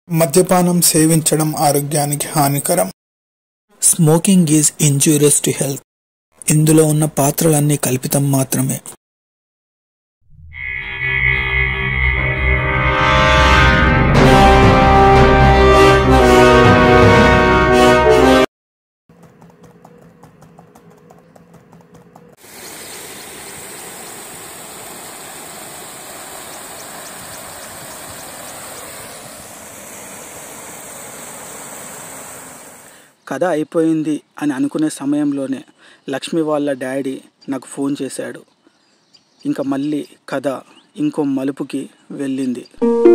మద్యపానం సేవించడం ఆరోగ్యానికి హానికరం smoking is injurious to health ఇందులో ఉన్న పాత్రలన్నీ కల్పితం మాత్రమే కథ అయిపోయింది అని అనుకునే సమయంలోనే లక్ష్మి వాళ్ళ డాడీ నాకు ఫోన్ చేశాడు ఇంకా మళ్ళీ కథ ఇంకో మలుపుకి వెళ్ళింది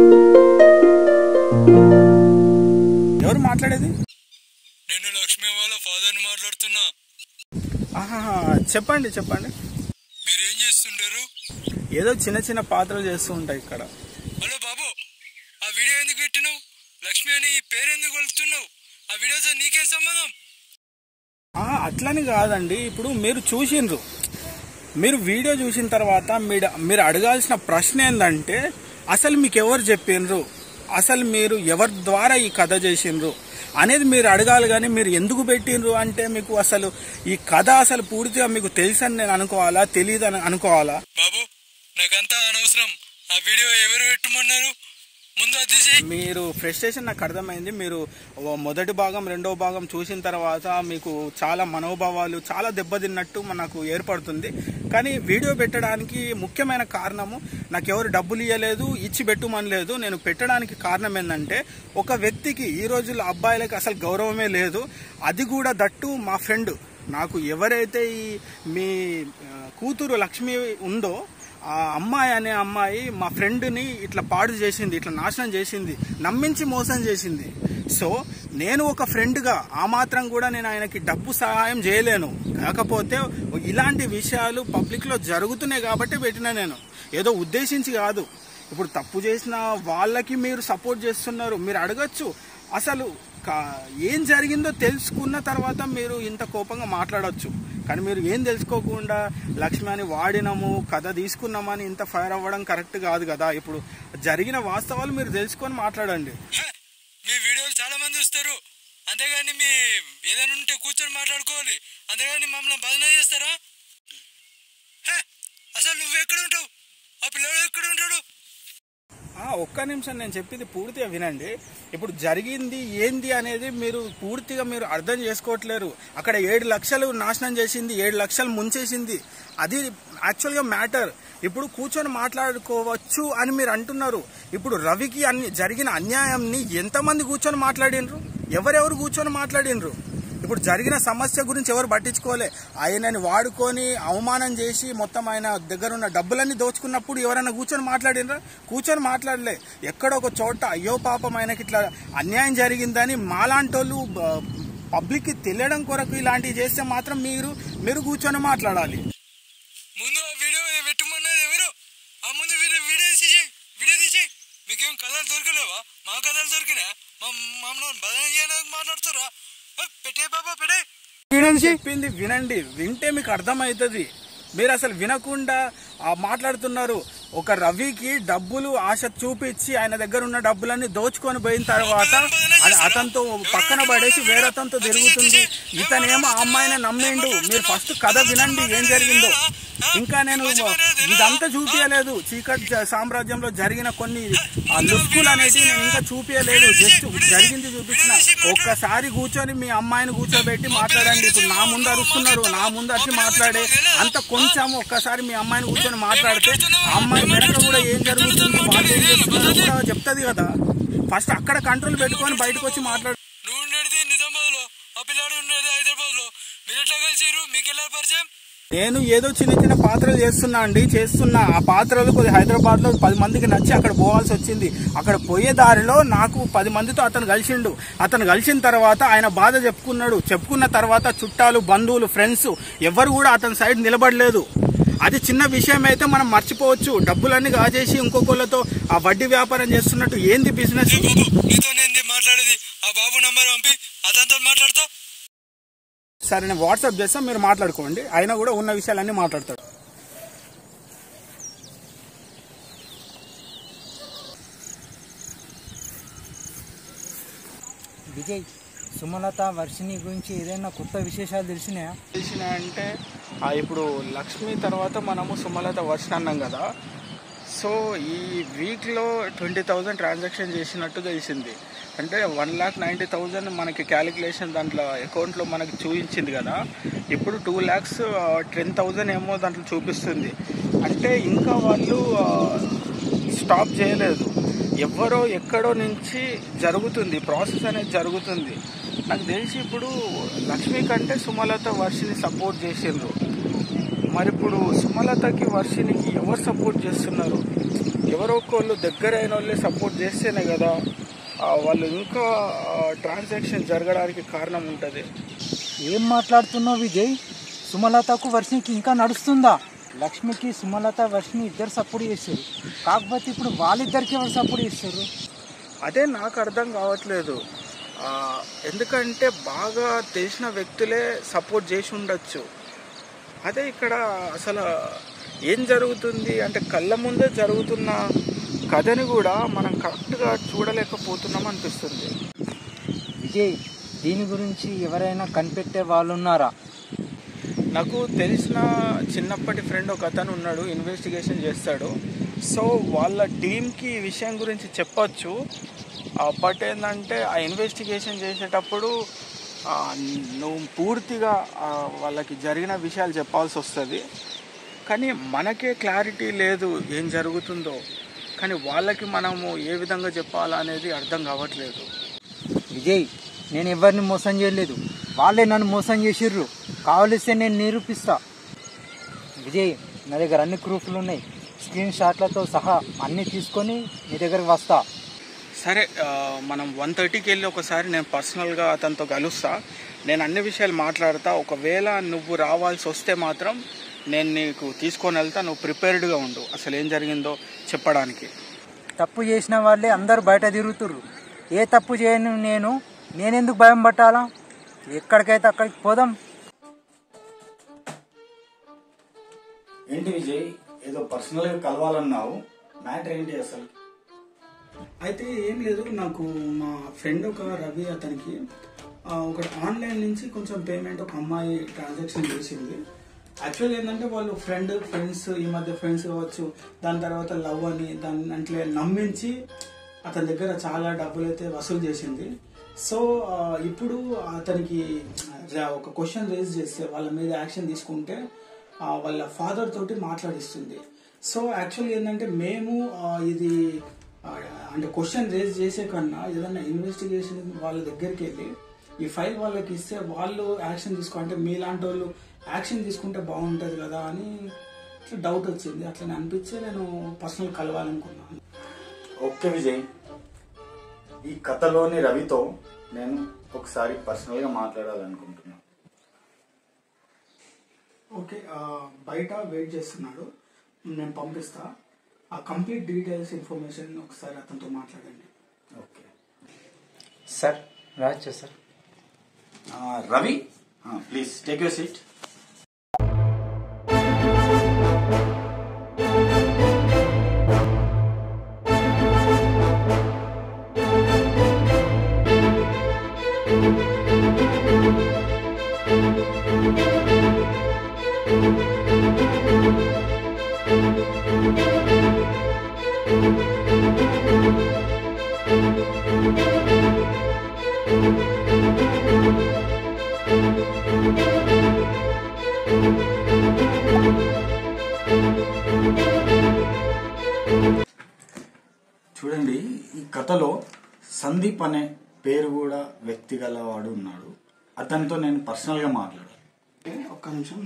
ఎవరు మాట్లాడేది నేను లక్ష్మి వాళ్ళ ఫాదర్ని మాట్లాడుతున్నా ఆహాహా, చెప్పండి చెప్పండి మీరేం చేస్తుంటారు ఏదో చిన్న చిన్న పాత్రలు చేస్తూ ఉంటాయి ఇక్కడ హలో బాబు ఆ వీడియో ఎందుకు పెట్టినావు లక్ష్మి అని ఈ పేరు ఎందుకు కలుపుతున్నావు ఆ వీడియోతో నీకేం సంబంధం ఆ, అట్లని కాదండి ఇప్పుడు మీరు చూసిండ్రు మీరు వీడియో చూసిన తర్వాత మీరు మీరు అడగాల్సిన ప్రశ్న ఏంటంటే అసలు మీకు ఎవరు చెప్పిండ్రు అసలు మీరు ఎవరి ద్వారా ఈ కథ చేసిండ్రు అనేది మీరు అడగాలి కానీ మీరు ఎందుకు పెట్టిండ్రు అంటే మీకు అసలు ఈ కథ అసలు పూర్తిగా మీకు తెలుసని నేను అనుకోవాలా తెలియదు అని అనుకోవాలా బాబు నాకంతా అనవసరం ఆ వీడియో ఎవరు పెట్టమన్నారు ముందు అది చేయి మీరు ఫ్రస్ట్రేషన్ నాకు అర్థమైంది మీరు ఓ మొదటి భాగం రెండో భాగం చూసిన తర్వాత మీకు చాలా మనోభావాలు చాలా దెబ్బతిన్నట్టు నాకు ఏర్పడుతుంది కానీ వీడియో పెట్టడానికి ముఖ్యమైన కారణము నాకు ఎవరు డబ్బులు ఇవ్వలేదు ఇచ్చి పెట్టుమనలేదు నేను పెట్టడానికి కారణం ఏంటంటే ఒక వ్యక్తికి ఈ రోజుల్లో అబ్బాయిలకి అసలు గౌరవమే లేదు అది కూడా దట్టు మా ఫ్రెండ్ నాకు ఎవరైతే ఈ మీ ఆ, కూతురు లక్ష్మి ఉందో ఆ అమ్మాయి అనే అమ్మాయి మా ఫ్రెండ్ని ఇట్లా పాడు చేసింది ఇట్లా నాశనం చేసింది నమ్మించి మోసం చేసింది సో నేను ఒక ఫ్రెండ్గా ఆ మాత్రం కూడా నేను ఆయనకి డబ్బు సహాయం చేయలేను కాకపోతే ఇలాంటి విషయాలు పబ్లిక్లో జరుగుతున్నాయి కాబట్టి పెట్టిన నేను ఏదో ఉద్దేశించి కాదు ఇప్పుడు తప్పు చేసిన వాళ్ళకి మీరు సపోర్ట్ చేస్తున్నారు మీరు అడగచ్చు అసలు కా- ఏం జరిగిందో తెలుసుకున్న తర్వాత మీరు ఇంత కోపంగా మాట్లాడొచ్చు కానీ మీరు ఏం తెలుసుకోకుండా లక్ష్మి అని వాడినాము కథ తీసుకున్నామని ఇంత ఫైర్ అవ్వడం కరెక్ట్ కాదు కదా ఇప్పుడు జరిగిన వాస్తవాలు మీరు తెలుసుకొని మాట్లాడండి హే, మీ వీడియోలు చాలా మంది చూస్తారు అంతేగాని మీ ఏదైనా ఉంటే కూర్చొని మాట్లాడుకోవాలి అంతేగాని మమ్మల్ని బదనా చేస్తారా హే, అసలు నువ్వు ఎక్కడ ఉంటావు ఆ పిల్లడు ఎక్కడ ఉంటాడు ఆ, ఒక్క నిమిషం నేను చెప్పింది పూర్తిగా వినండి ఇప్పుడు జరిగింది ఏంది అనేది మీరు పూర్తిగా మీరు అర్థం చేసుకోవట్లేరు అక్కడ ఏడు లక్షలు నాశనం చేసింది ఏడు లక్షలు ముంచేసింది అది యాక్చువల్గా మ్యాటర్ ఇప్పుడు కూర్చొని మాట్లాడుకోవచ్చు అని మీరు అంటున్నారు ఇప్పుడు రవికి అన్ని జరిగిన అన్యాయంని ఎంతమంది కూర్చొని మాట్లాడినరు ఎవరెవరు కూర్చొని మాట్లాడినరు ఇప్పుడు జరిగిన సమస్య గురించి ఎవరు పట్టించుకోలే ఆయనని వాడుకొని అవమానం చేసి మొత్తం ఆయన దగ్గర ఉన్న డబ్బులన్నీ దోచుకున్నప్పుడు ఎవరైనా కూర్చొని మాట్లాడినరా కూర్చొని మాట్లాడలే ఎక్కడో ఒక చోట అయ్యో పాపం ఆయనకి ఇట్లా అన్యాయం జరిగిందని మాలాంటోళ్ళు పబ్లిక్కి తెలియడం కొరకు ఇలాంటివి చేస్తే మాత్రం మీరు మీరు కూర్చొని మాట్లాడాలి ముందు ఆ వీడియో పెట్టమన్నది ఎవరు ఆ ముందు వీడియో వీడియో తీసేయి వీడియో తీసేయి మీకేం కథలు దొరకలేవా మా కథలు దొరికినా మా మమ్మల్ని బదన చేయడానికి మాట్లాడుతారా హే, పెట్టే బాబా పెట్టే చెప్పింది వినండి వింటే మీకు అర్థమవుతుంది మీరు అసలు వినకుండా ఆ మాట్లాడుతున్నారు ఒక రవికి డబ్బులు ఆశ చూపించి ఆయన దగ్గర ఉన్న డబ్బులన్నీ దోచుకొని పోయిన తర్వాత అది అతనితో పక్కన పడేసి వేరే అతనితో తిరుగుతుంది ఇతనేమో ఆ అమ్మాయిని నమ్మిండు మీరు ఫస్ట్ కథ వినండి ఏం జరిగిందో ఇంకా నేను ఇదంతా చూపించలేదు చీకటి జ- సామ్రాజ్యంలో జరిగిన కొన్ని ఆ లుక్కులు అనేవి నేను ఇంకా చూపించలేదు జస్ట్ జరిగింది చూపించిన ఒక్కసారి కూర్చొని మీ అమ్మాయిని కూర్చోబెట్టి మాట్లాడండి ఇప్పుడు నా ముందు అరుస్తున్నారు నా ముందు వచ్చి మాట్లాడే అంత కొంచెం ఒక్కసారి మీ అమ్మాయిని కూర్చొని మాట్లాడితే ఆ అమ్మాయి వెనక కూడా ఏం జరుగుతుంది వాళ్ళు ఏం చేస్తున్నారో కూడా చెప్తుంది కదా ఫస్ట్ అక్కడ కంట్రోల్ పెట్టుకొని బయటకు వచ్చి మాట్లాడు నువ్వు ఉండేది నిజామాబాద్ లో ఆ పిల్లాడు ఉండేది హైదరాబాద్ లో మీరు ఎట్లా కలిసిరు మీకు ఎలా పరిచయం నేను ఏదో చిన్న చిన్న పాత్రలు చేస్తున్నా అండి చేస్తున్నా ఆ పాత్రలు కొద్ది హైదరాబాద్ లో పది మందికి నచ్చి అక్కడ పోవాల్సి వచ్చింది అక్కడ పోయే దారిలో నాకు పది మందితో అతను కలిసిండు అతను కలిసిన తర్వాత ఆయన బాధ చెప్పుకున్నాడు చెప్పుకున్న తర్వాత చుట్టాలు బంధువులు ఫ్రెండ్స్ ఎవరు కూడా అతని సైడ్ నిలబడలేదు అది చిన్న విషయం అయితే మనం మర్చిపోవచ్చు డబ్బులన్నీ కాజేసి ఇంకొకళ్ళతో ఆ వడ్డీ వ్యాపారం చేస్తున్నట్టు ఏంది బిజినెస్ బాబు నీతో నేను మాట్లాడేది ఆ బాబు నంబర్ పంపి అతనితో మాట్లాడతా సరే నేను వాట్సాప్ చేస్తాను మీరు మాట్లాడుకోండి ఆయన కూడా ఉన్న విషయాలన్నీ మాట్లాడతాడు విజయ్ సుమలత వర్షిణి గురించి ఏదైనా కొత్త విశేషాలు తెలిసినాయా తెలిసిన అంటే ఆ, ఇప్పుడు లక్ష్మి తర్వాత మనము సుమలత వర్షం అన్నాం కదా సో ఈ వీక్లో ట్వంటీ థౌజండ్ ట్రాన్సాక్షన్ చేసినట్టు తెలిసింది అంటే వన్ ల్యాక్ నైంటీ థౌజండ్ మనకి క్యాలిక్యులేషన్ దాంట్లో అకౌంట్లో మనకి చూపించింది కదా ఇప్పుడు టూ ల్యాక్స్ టెన్ థౌజండ్ ఏమో దాంట్లో చూపిస్తుంది అంటే ఇంకా వాళ్ళు ఆ, స్టాప్ చేయలేదు ఎవరో ఎక్కడో నుంచి జరుగుతుంది ప్రాసెస్ అనేది జరుగుతుంది నాకు తెలిసి ఇప్పుడు లక్ష్మి కంటే సుమలత వర్షిని సపోర్ట్ చేసిండ్రు మరి ఇప్పుడు సుమలతకి వర్షినికి ఎవరు సపోర్ట్ చేస్తున్నారు ఎవరో ఒకళ్ళు దగ్గర అయిన వాళ్ళే సపోర్ట్ చేస్తేనే కదా ఆ, వాళ్ళు ఇంకా ట్రాన్సాక్షన్ జరగడానికి కారణం ఉంటుంది ఏం మాట్లాడుతున్నావు విజయ్ సుమలతకు వర్షినికి ఇంకా నడుస్తుందా లక్ష్మికి సుమలత వర్షిని ఇద్దరు సపోర్ట్ చేశారు కాకపోతే ఇప్పుడు వాళ్ళిద్దరికి ఎవరు సపోర్ట్ చేస్తారు అదే నాకు అర్థం కావట్లేదు ఆ, ఎందుకంటే బాగా తెలిసిన వ్యక్తులే సపోర్ట్ చేసి ఉండొచ్చు అదే ఇక్కడ అసలు ఏం జరుగుతుంది అంటే కళ్ళ ముందే జరుగుతున్న కథని కూడా మనం కరెక్ట్గా చూడలేకపోతున్నాం అనిపిస్తుంది విజయ్ దీని గురించి ఎవరైనా కనిపెట్టే వాళ్ళు ఉన్నారా నాకు తెలిసిన చిన్నప్పటి ఫ్రెండ్ ఒక అతను ఉన్నాడు ఇన్వెస్టిగేషన్ చేస్తాడు సో వాళ్ళ టీంకి ఈ విషయం గురించి చెప్పొచ్చు బట్ ఏంటంటే ఆ ఇన్వెస్టిగేషన్ చేసేటప్పుడు ఆ, నువ్వు పూర్తిగా ఆ, వాళ్ళకి జరిగిన విషయాలు చెప్పాల్సి వస్తుంది కానీ మనకే క్లారిటీ లేదు ఏం జరుగుతుందో కానీ వాళ్ళకి మనము ఏ విధంగా చెప్పాలా అనేది అర్థం కావట్లేదు విజయ్ నేను ఎవరిని మోసం చేయలేదు వాళ్ళే నన్ను మోసం చేసిర్రు కావలిస్తే నేను నిరూపిస్తా విజయ్ నా దగ్గర అన్ని ప్రూఫ్లు ఉన్నాయి స్క్రీన్ షాట్లతో సహా అన్నీ తీసుకొని నీ దగ్గరకు వస్తా సరే ఆ, మనం వన్ థర్టీకి వెళ్ళి ఒకసారి నేను పర్సనల్గా అతనితో కలుస్తా నేను అన్ని విషయాలు మాట్లాడతా ఒకవేళ నువ్వు రావాల్సి వస్తే మాత్రం నేను నీకు తీసుకొని వెళ్తా నువ్వు ప్రిపేర్డ్గా ఉండు అసలు ఏం జరిగిందో చెప్పడానికి తప్పు చేసిన వాళ్ళే అందరూ బయట తిరుగుతుర్రు ఏ తప్పు చేయను నేను నేనెందుకు భయం పట్టాలా ఎక్కడికైతే అక్కడికి పోదాం ఏంటి విజయ్ ఏదో పర్సనల్గా కలవాలన్నావు మ్యాటర్ ఏంటి అసలు అయితే ఏం లేదు నాకు మా ఫ్రెండ్ ఒక రవి అతనికి ఆ, ఒక ఆన్లైన్ నుంచి కొంచెం పేమెంట్ ఒక అమ్మాయి ట్రాన్సాక్షన్ చేసింది యాక్చువల్ ఏంటంటే వాళ్ళు ఫ్రెండ్ ఫ్రెండ్స్ ఈ మధ్య ఫ్రెండ్స్ కావచ్చు దాని తర్వాత లవ్ అని దాన్ని అంటే నమ్మించి అతని దగ్గర చాలా డబ్బులు అయితే వసూలు చేసింది సో ఆ, ఇప్పుడు అతనికి రా- ఒక క్వశ్చన్ రేజ్ చేస్తే వాళ్ళ మీద యాక్షన్ తీసుకుంటే ఆ, వాళ్ళ ఫాదర్ తోటి మాట్లాడిస్తుంది సో యాక్చువల్లీ ఏంటంటే మేము ఆ, ఇది ఆ, అంటే క్వశ్చన్ రేజ్ చేసే కన్నా ఏదైనా ఇన్వెస్టిగేషన్ వాళ్ళ దగ్గరికి వెళ్ళి ఈ ఫైల్ వాళ్ళకి ఇస్తే వాళ్ళు యాక్షన్ తీసుకో అంటే మీలాంటి వాళ్ళు యాక్షన్ తీసుకుంటే బాగుంటుంది కదా అని ఇట్లా డౌట్ వచ్చింది అట్లా అనిపించి నేను పర్సనల్ కలవాలనుకున్నాను ఓకే విజయ్ ఈ కథలోని రవితో నేను ఒకసారి పర్సనల్గా మాట్లాడాలనుకుంటున్నాను ఓకే ఆ, బయట వెయిట్ చేస్తున్నాడు నేను పంపిస్తా ఆ కంప్లీట్ డీటెయిల్స్ ఇన్ఫర్మేషన్ ఒకసారి అతనితో మాట్లాడండి ఓకే సార్ రాజు సార్ ఆ, Ravi please take your seat చూడండి ఈ కథలో సందీప్ అనే పేరు కూడా వ్యక్తి గలవాడు ఉన్నాడు అతనితో నేను పర్సనల్గా మాట్లాడాను ఓకే, ఒక్క నిమిషం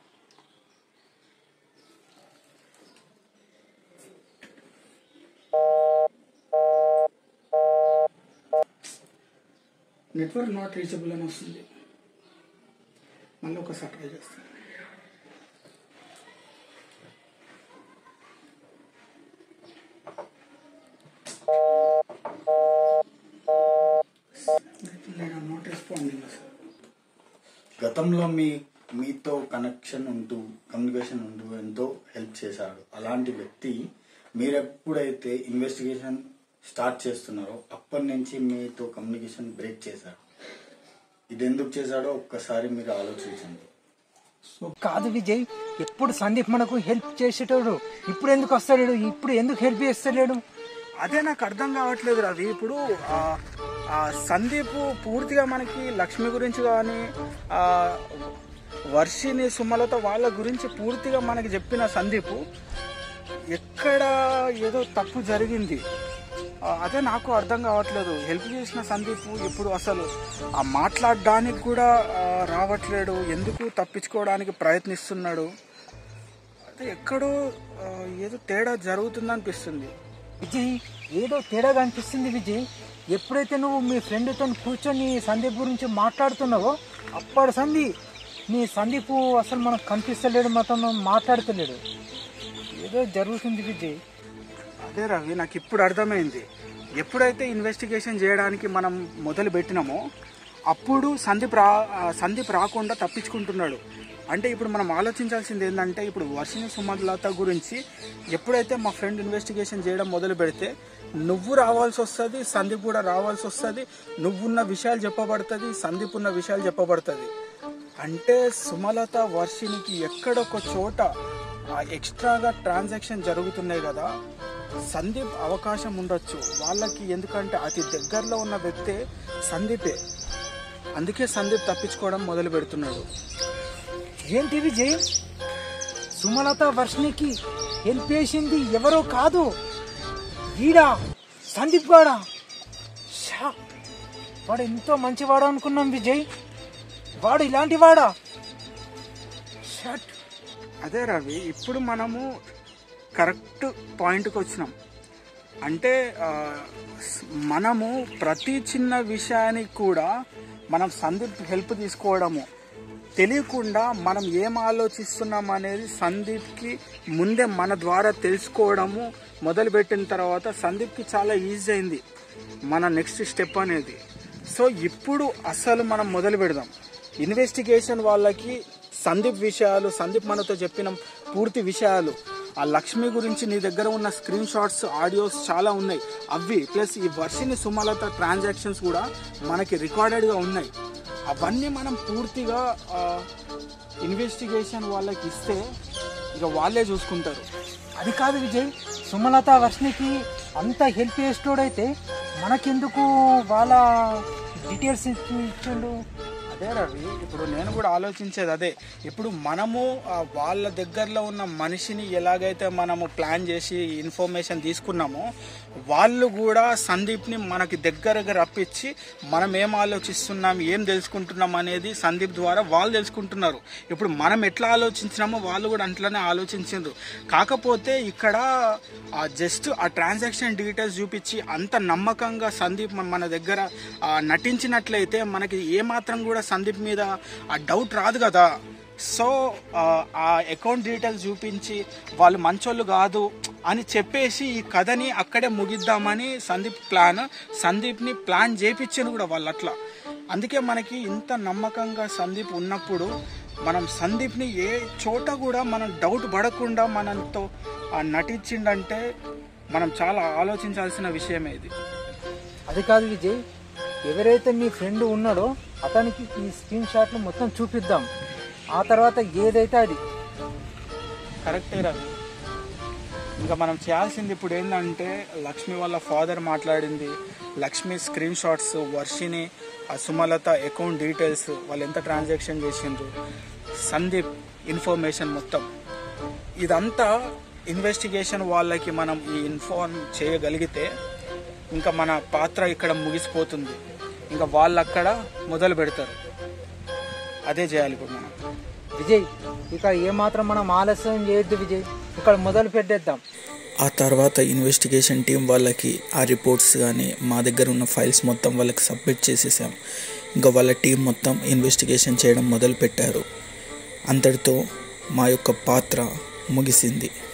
నెట్వర్క్ నాట్ రీచబుల్ అని వస్తుంది మళ్ళీ ఒకసారి ట్రై చేస్తాను నేను నాట్ రెస్పాండింగ్ అసలు గతంలో మీ మీతో కనెక్షన్ ఉంటూ కమ్యూనికేషన్ ఉంటూ ఎంతో హెల్ప్ చేశాడు అలాంటి వ్యక్తి మీరు ఎప్పుడైతే ఇన్వెస్టిగేషన్ స్టార్ట్ చేస్తున్నారో అప్పటి నుంచి మీతో కమ్యూనికేషన్ బ్రేక్ చేశారు ఇది ఎందుకు చేశాడో ఒక్కసారి మీరు ఆలోచించండి కాదు విజయ్ ఎప్పుడు సందీప్ మనకు హెల్ప్ చేసేటోడు ఇప్పుడు ఎందుకు వస్తాడు ఇప్పుడు ఎందుకు హెల్ప్ చేస్తలేడు అదే నాకు అర్థం కావట్లేదు రవి ఇప్పుడు ఆ, ఆ సందీప్ పూర్తిగా మనకి లక్ష్మి గురించి కానీ ఆ, వర్షిని సుమలత వాళ్ళ గురించి పూర్తిగా మనకి చెప్పిన సందీప్ ఎక్కడ ఏదో తప్పు జరిగింది ఆ, అదే నాకు అర్థం కావట్లేదు హెల్ప్ చేసిన సందీప్ ఇప్పుడు అసలు ఆ మాట్లాడడానికి కూడా ఆ, రావట్లేడు ఎందుకు తప్పించుకోవడానికి ప్రయత్నిస్తున్నాడు అదే ఎక్కడో ఆ, ఏదో తేడా జరుగుతుందనిపిస్తుంది విజయ్ ఏదో తేడాగా అనిపిస్తుంది విజయ్ ఎప్పుడైతే నువ్వు మీ ఫ్రెండ్తో కూర్చొని సందీప్ గురించి మాట్లాడుతున్నావో అప్పటి సంధి నీ సందీప్ అసలు మనకు కనిపిస్తలేడు మొత్తం మాట్లాడతలేడు ఏదో జరుగుతుంది విజయ్ అదే రవి నాకు ఇప్పుడు అర్థమైంది ఎప్పుడైతే ఇన్వెస్టిగేషన్ చేయడానికి మనం మొదలు పెట్టినామో అప్పుడు సందీప్ రా ఆ, సందీప్ రాకుండా తప్పించుకుంటున్నాడు అంటే ఇప్పుడు మనం ఆలోచించాల్సింది ఏంటంటే ఇప్పుడు వర్షిని సుమలత గురించి ఎప్పుడైతే మా ఫ్రెండ్ ఇన్వెస్టిగేషన్ చేయడం మొదలు పెడితే నువ్వు రావాల్సి వస్తుంది సందీప్ కూడా రావాల్సి వస్తుంది నువ్వున్న విషయాలు చెప్పబడుతుంది సందీప్ ఉన్న విషయాలు చెప్పబడుతుంది అంటే సుమలత వర్షినికి ఎక్కడొక చోట ఆ ఎక్స్ట్రాగా ట్రాన్సాక్షన్ జరుగుతున్నాయి కదా సందీప్ అవకాశం ఉండొచ్చు వాళ్ళకి ఎందుకంటే అతి దగ్గరలో ఉన్న వ్యక్తే సందీపే అందుకే సందీప్ తప్పించుకోవడం మొదలు పెడుతున్నాడు ఏంటి విజయ్ సుమలత వర్షినికి హెల్ప్ చేసింది ఎవరో కాదు వీడా సందీప్ గాడా షా వాడు ఎంతో మంచివాడు అనుకున్నాం విజయ్ వాడు ఇలాంటి వాడా షట్ అదే రవి ఇప్పుడు మనము కరెక్ట్ పాయింట్కి వచ్చినాం అంటే ఆ, స్- మనము ప్రతి చిన్న విషయానికి కూడా మనం సందీప్ హెల్ప్ తీసుకోవడము తెలియకుండా మనం ఏం ఆలోచిస్తున్నాం అనేది సందీప్కి ముందే మన ద్వారా తెలుసుకోవడము మొదలుపెట్టిన తర్వాత సందీప్కి చాలా ఈజీ అయింది మన నెక్స్ట్ స్టెప్ అనేది సో ఇప్పుడు అసలు మనం మొదలు పెడదాం ఇన్వెస్టిగేషన్ వాళ్ళకి సందీప్ విషయాలు సందీప్ మనతో చెప్పిన పూర్తి విషయాలు ఆ లక్ష్మి గురించి నీ దగ్గర ఉన్న స్క్రీన్ షాట్స్ ఆడియోస్ చాలా ఉన్నాయి అవి ప్లస్ ఈ వర్షిని సుమలత ట్రాన్సాక్షన్స్ కూడా మనకి రికార్డెడ్గా ఉన్నాయి అవన్నీ మనం పూర్తిగా ఇన్వెస్టిగేషన్ వాళ్ళకి ఇస్తే ఇక వాళ్ళే చూసుకుంటారు అది కాదు విజయ్ సుమలత వర్షినికి అంత హెల్ప్ చేసేటోడైతే మనకెందుకు వాళ్ళ డీటెయిల్స్ ఇచ్చిండు అదే రవి ఇప్పుడు నేను కూడా ఆలోచించేది అదే ఇప్పుడు మనము ఆ, వాళ్ళ దగ్గరలో ఉన్న మనిషిని ఎలాగైతే మనము ప్లాన్ చేసి ఇన్ఫర్మేషన్ తీసుకున్నామో వాళ్ళు కూడా సందీప్ని మనకి దగ్గరగా రప్పించి మనం ఏం ఆలోచిస్తున్నాం ఏం తెలుసుకుంటున్నాం అనేది సందీప్ ద్వారా వాళ్ళు తెలుసుకుంటున్నారు ఇప్పుడు మనం ఎట్లా ఆలోచించినామో వాళ్ళు కూడా అట్లనే ఆలోచించారు కాకపోతే ఇక్కడ జస్ట్ ఆ ట్రాన్సాక్షన్ డీటెయిల్స్ చూపించి అంత నమ్మకంగా సందీప్ మన- మన దగ్గర ఆ, నటించినట్లయితే మనకి ఏమాత్రం కూడా సందీప్ మీద ఆ డౌట్ రాదు కదా సో ఆ, ఆ అకౌంట్ డీటెయిల్స్ చూపించి వాళ్ళు మంచోళ్ళు కాదు అని చెప్పేసి ఈ కథని అక్కడే ముగిద్దామని సందీప్ ప్లాన్ సందీప్ని ప్లాన్ చేపించాను కూడా వాళ్ళు అట్లా అందుకే మనకి ఇంత నమ్మకంగా సందీప్ ఉన్నప్పుడు మనం సందీప్ని ఏ చోట కూడా మనం డౌట్ పడకుండా మనతో ఆ, నటించిండంటే మనం చాలా ఆలోచించాల్సిన విషయమే ఇది అది కాదు విజయ్ ఎవరైతే మీ ఫ్రెండ్ ఉన్నాడో అతనికి ఈ స్క్రీన్ షాట్లు మొత్తం చూపిద్దాం ఆ తర్వాత ఏదైతే అది కరెక్టే రవి ఇంకా మనం చేయాల్సింది ఇప్పుడు ఏంటంటే లక్ష్మి వాళ్ళ ఫాదర్ మాట్లాడింది లక్ష్మి స్క్రీన్ షాట్స్ వర్షిని ఆ సుమలత అకౌంట్ డీటెయిల్స్ వాళ్ళు ఎంత ట్రాన్సాక్షన్ చేసిండ్రు సందీప్ ఇన్ఫర్మేషన్ మొత్తం ఇదంతా ఇన్వెస్టిగేషన్ వాళ్ళకి మనం ఈ ఇన్ఫార్మ్ చేయగలిగితే ఇంకా మన పాత్ర ఇక్కడ ముగిసిపోతుంది ఇంకా వాళ్ళు అక్కడ మొదలు పెడతారు అదే చేయాలి ఇప్పుడు మనం విజయ్ ఇక ఏమాత్రం మనం ఆలస్యం చేయొద్దు విజయ్ ఇక్కడ మొదలు పెట్టేద్దాం ఆ తర్వాత ఇన్వెస్టిగేషన్ టీం వాళ్ళకి ఆ రిపోర్ట్స్ కానీ మా దగ్గర ఉన్న ఫైల్స్ మొత్తం వాళ్ళకి సబ్మిట్ చేసేసాం ఇంకా వాళ్ళ టీం మొత్తం ఇన్వెస్టిగేషన్ చేయడం మొదలు పెట్టారు అంతటితో మా యొక్క పాత్ర ముగిసింది